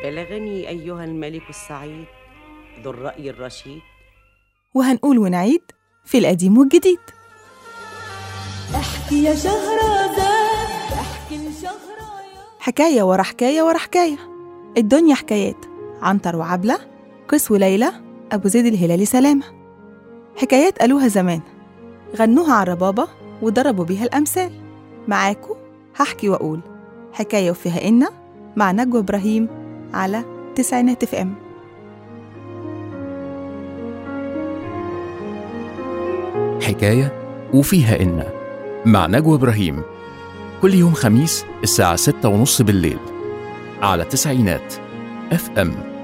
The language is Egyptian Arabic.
بلغني أيها الملك السعيد ذو الرأي الرشيد وهنقول ونعيد في القديم والجديد احكي يا شهرزاد احكي لشهرايا حكاية ورا حكاية ورا حكاية الدنيا حكايات عنتر وعبلة قيس وليلى أبو زيد الهلالي سلامة حكايات قالوها زمان غنوها على الربابة وضربوا بيها الأمثال معاكو هحكي وأقول حكاية وفيها إن مع نجوى إبراهيم على تسعينات اف ام حكاية وفيها إن مع نجوى إبراهيم كل يوم خميس الساعة ستة ونص بالليل على تسعينات اف ام